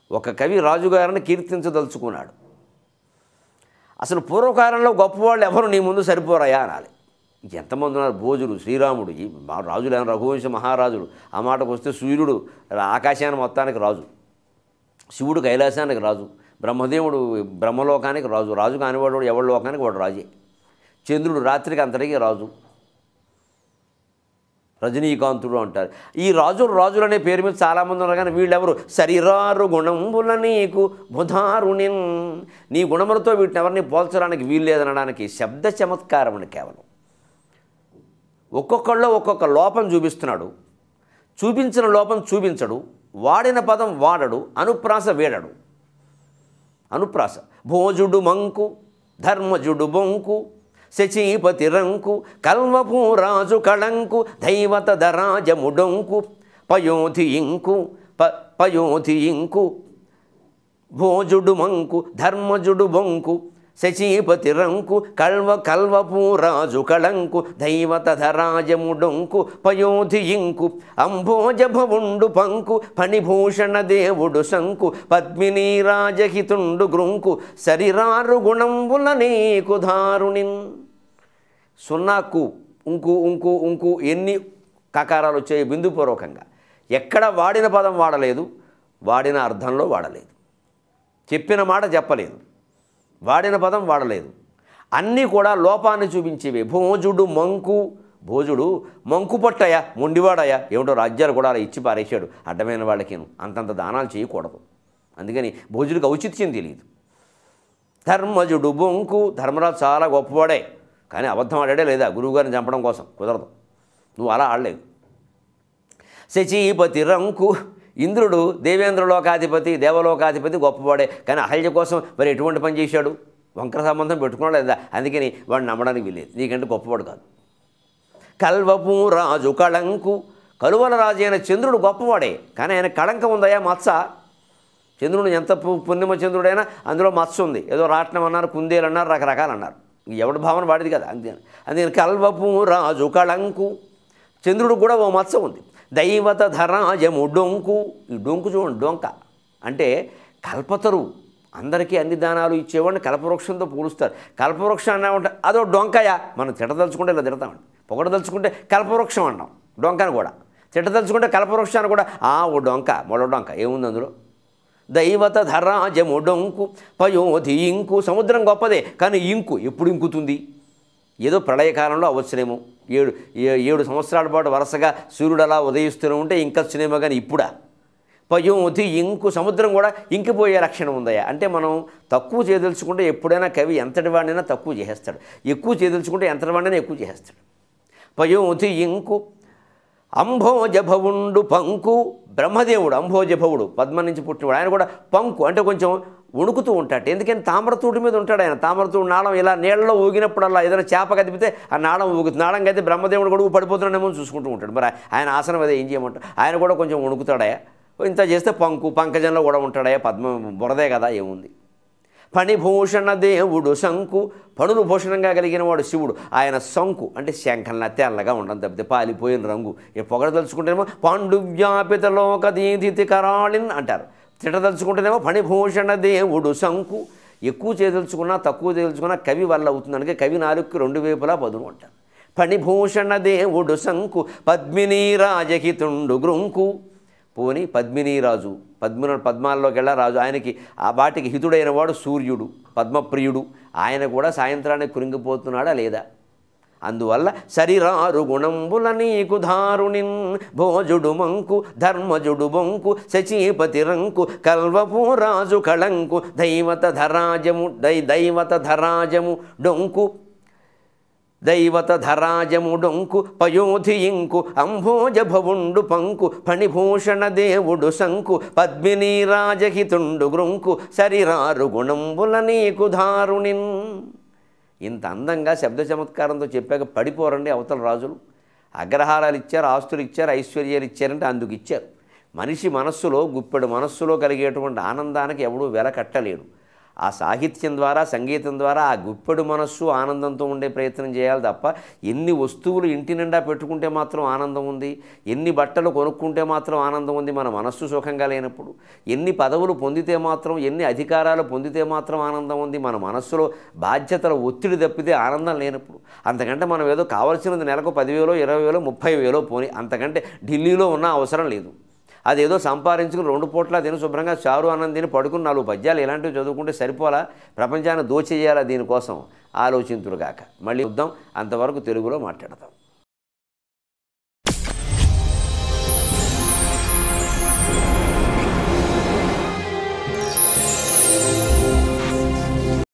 ఒక కవి రాజుగారిని కీర్తించదలుచుకున్నాడు అసలు పూర్వకాలంలో గొప్పవాళ్ళు ఎవరు నీ ముందు సరిపోరాయా అనాలి ఎంతమంది ఉన్నారు భోజుడు శ్రీరాముడు ఈ మా రాజులు రఘువంశ మహారాజులు ఆ మాటకు వస్తే సూర్యుడు ఆకాశాన్ని మొత్తానికి రాజు శివుడు కైలాసానికి రాజు బ్రహ్మదేవుడు బ్రహ్మలోకానికి రాజు రాజు కానివాడు ఎవరి లోకానికి వాడు రాజే చంద్రుడు రాత్రికి అంతటికీ రాజు రజనీకాంతుడు అంటారు ఈ రాజులు రాజులు అనే పేరు మీద చాలామంది ఉన్నారు కానీ వీళ్ళెవరు శరీరారు గుణంబుల నీకు బుధారుణిన్ నీ గుణములతో వీటిని ఎవరిని పోల్చడానికి వీలు లేదనడానికి శబ్ద చమత్కారం అని కేవలం ఒక్కొక్కళ్ళు ఒక్కొక్క లోపం చూపిస్తున్నాడు చూపించిన లోపం చూపించడు వాడిన పదం వాడడు అనుప్రాస వేడడు అనుప్రాస భోజుడు మంకు ధర్మజుడు బొంకు శచీపతి రంకు కల్వపు రాజు కళంకు దైవత దరాజముడొంకు పయోధి ఇంకు ప పయోధి ఇంకు భోజుడు మంకు ధర్మజుడు బొంకు శచీపతి రంకు కల్వ కల్వపు రాజు కళంకు దైవత ధరాజముడొంకు పయోధి ఇంకు అంభోజ భవుండు పంకు ఫణిభూషణ దేవుడు శంకు పద్మిని రాజహితుండు గృంకు శరీరారు గుణంబుల నీకు ధారుణిన్ సున్నాకు ఉంకు ఉంకు ఉంకు ఎన్ని కకారాలు వచ్చాయి బిందుపూర్వకంగా ఎక్కడ వాడిన పదం వాడలేదు వాడిన అర్థంలో వాడలేదు చెప్పిన మాట చెప్పలేదు వాడిన పదం వాడలేదు అన్నీ కూడా లోపాన్ని చూపించేవి భోజుడు మంకు భోజుడు మంకు పట్టయ మొండివాడయ ఏమిటో రాజ్యాలు కూడా అలా ఇచ్చి పారేశాడు అడ్డమైన వాళ్ళకి అంతంత దానాలు చేయకూడదు అందుకని భోజుడికి ఔచిత్యం తెలియదు ధర్మజుడు బొంకు ధర్మరాజు చాలా గొప్పవాడే కానీ అబద్ధం ఆడాడే లేదా గురువుగారిని చంపడం కోసం కుదరదు నువ్వు అలా ఆడలేదు శచీపతి రంకు ఇంద్రుడు దేవేంద్రలోకాధిపతి దేవలోకాధిపతి గొప్పవాడే కానీ అహల్య కోసం మరి ఎటువంటి పని చేశాడు వంకర సంబంధం పెట్టుకున్నాడు లేదా అందుకని వాడిని నమ్మడానికి వీలేదు నీకంటే గొప్పవాడు కాదు కల్వపు రాజు కళంకు కలువల రాజు అయిన చంద్రుడు గొప్పవాడే కానీ ఆయన కళంకం ఉందయా మత్స చంద్రుడు ఎంత పు- పుణ్యమ చంద్రుడైనా అందులో మత్స ఉంది ఏదో రాట్నం అన్నారు కుందేలు అన్నారు రకరకాలు అన్నారు ఎవడి భావన వాడిది కదా అంతే అందుకని కల్వపు రాజు కళంకు చంద్రుడు కూడా ఓ మత్స ఉంది దైవత ధరాజము డొంకు ఈ డొంకు చూడండి డొంక అంటే కల్పతరు అందరికీ అన్ని దానాలు ఇచ్చేవాడిని కల్పవృక్షంతో పోలుస్తారు కల్పవృక్షం అన్నామంటే అదో డొంకయా మనం తిట్టదలుచుకుంటే ఇలా తిడతామండి పొగడదలుచుకుంటే కల్పవృక్షం అన్నాం డొంకని కూడా తిట్టదలుచుకుంటే కల్పవృక్షాన్ని కూడా ఆ ఓ డొంక మొల డొంక ఏముంది అందులో దైవత ధరాజము డొంకు పయోధి ఇంకు సముద్రం గొప్పదే కానీ ఇంకు ఎప్పుడు ఇంకుతుంది ఏదో ప్రళయకాలంలో అవ్వచ్చునేమో ఏడు ఏ- ఏడు సంవత్సరాల పాటు వరుసగా సూర్యుడు అలా ఉదయిస్తూనే ఉంటే ఇంకొచ్చునేమో కానీ ఇప్పుడా పయోధి ఇంకు సముద్రం కూడా ఇంకిపోయే లక్షణం ఉందయ్యా అంటే మనం తక్కువ చేయదలుచుకుంటే ఎప్పుడైనా కవి ఎంతటి వాడినైనా తక్కువ చేసేస్తాడు ఎక్కువ చేయదలుచుకుంటే ఎంతటి వాడినైనా ఎక్కువ చేసేస్తాడు పయోధి ఇంకు అంభోజభవుండు పంకు బ్రహ్మదేవుడు అంభోజభవుడు పద్మ నుంచి పుట్టినవాడు ఆయన కూడా పంకు అంటే కొంచెం వణుకుతూ ఉంటాడు ఎందుకని తామరతూడి మీద ఉంటాడు ఆయన తామరతూడు నాళం ఇలా నీళ్ళలో ఊగినప్పుడల్లా ఏదైనా చేప కదిపితే ఆ నాళం ఊగుతుంది నాళం కదిపి బ్రహ్మదేవుడు కూడా పడిపోతున్నాడేమో అని చూసుకుంటూ ఉంటాడు మరి ఆయన ఆసనం అదే ఏం చేయమంటాడు ఆయన కూడా కొంచెం వణుకుతాడయా ఇంత చేస్తే పంకు పంకజంలో కూడా ఉంటాడయా పద్మ బురదే కదా ఏముంది ఫణిభూషణ దేవుడు శంకు పణులు భూషణంగా కలిగిన వాడు శివుడు ఆయన శంకు అంటే శంఖంలా తెల్లగా ఉండడం తప్పితే పాలిపోయిన రంగు ఏ పొగడదలుచుకుంటేనేమో పాండువ్యాపిత లోకదీధితి కరాళిన్ అంటారు తిట్టదలుచుకుంటేనేమో ఫణిభూషణ దేవుడు శంకు ఎక్కువ చేయదలుచుకున్నా తక్కువ చేయదలుచుకున్నా కవి వల్ల అవుతుంది అందుకే కవి నాలుగుకి రెండు వైపులా పదును అంటారు ఫణిభూషణ దేవుడు శంకు పద్మిని రాజహితుండు గృంకు పోని పద్మినీరాజు పద్మ పద్మాల్లోకి వెళ్ళా రాజు ఆయనకి ఆ వాటికి హితుడైన వాడు సూర్యుడు పద్మప్రియుడు ఆయన కూడా సాయంత్రానికి కురింగిపోతున్నాడా లేదా అందువల్ల శరీరారు గుణంబుల నీకు ధారుణిన్ భోజుడు మంకు ధర్మజుడు బొంకు శచీపతి రంకు కల్వపు రాజు కళంకు దైవత ధరాజము దై దైవత ధరాజము డొంకు దైవత ధరాజము డొంకు పయోధి ఇంకు అంభోజ భవుండు పంకు ఫణిభూషణ దేవుడు శంకు పద్మిని రాజహితుండు గృంకు శరీరారు గుణంబుల నీకు ధారుణిన్ ఇంత అందంగా శబ్ద చమత్కారంతో చెప్పాక పడిపోరండి అవతల రాజులు అగ్రహారాలు ఇచ్చారు ఆస్తులు ఇచ్చారు ఐశ్వర్యాలు ఇచ్చారంటే అందుకు ఇచ్చారు మనిషి మనస్సులో గుప్పెడు మనస్సులో కలిగేటువంటి ఆనందానికి ఎవడూ వెల కట్టలేడు ఆ సాహిత్యం ద్వారా సంగీతం ద్వారా ఆ గుప్పెడు మనస్సు ఆనందంతో ఉండే ప్రయత్నం చేయాలి తప్ప ఎన్ని వస్తువులు ఇంటి నిండా పెట్టుకుంటే మాత్రం ఆనందం ఉంది ఎన్ని బట్టలు కొనుక్కుంటే మాత్రం ఆనందం ఉంది మన మనస్సు సుఖంగా లేనప్పుడు ఎన్ని పదవులు పొందితే మాత్రం ఎన్ని అధికారాలు పొందితే మాత్రం ఆనందం ఉంది మన మనస్సులో బాధ్యతల ఒత్తిడి తప్పితే ఆనందం లేనప్పుడు అంతకంటే మనం ఏదో కావాల్సినది నెలకు పదివేలో ఇరవై వేలో ముప్పై వేలో పోని అంతకంటే ఢిల్లీలో ఉన్న అవసరం లేదు అదేదో సంపాదించుకుని రెండు పూట్ల తిని శుభ్రంగా చారు అన్నం తిని పడుకుని నాలుగు పద్యాలు ఇలాంటివి చదువుకుంటే సరిపోలా ప్రపంచాన్ని దోచేయాలా దీనికోసం ఆలోచింతురుగాక మళ్ళీ చూద్దాం అంతవరకు తెలుగులో మాట్లాడదాం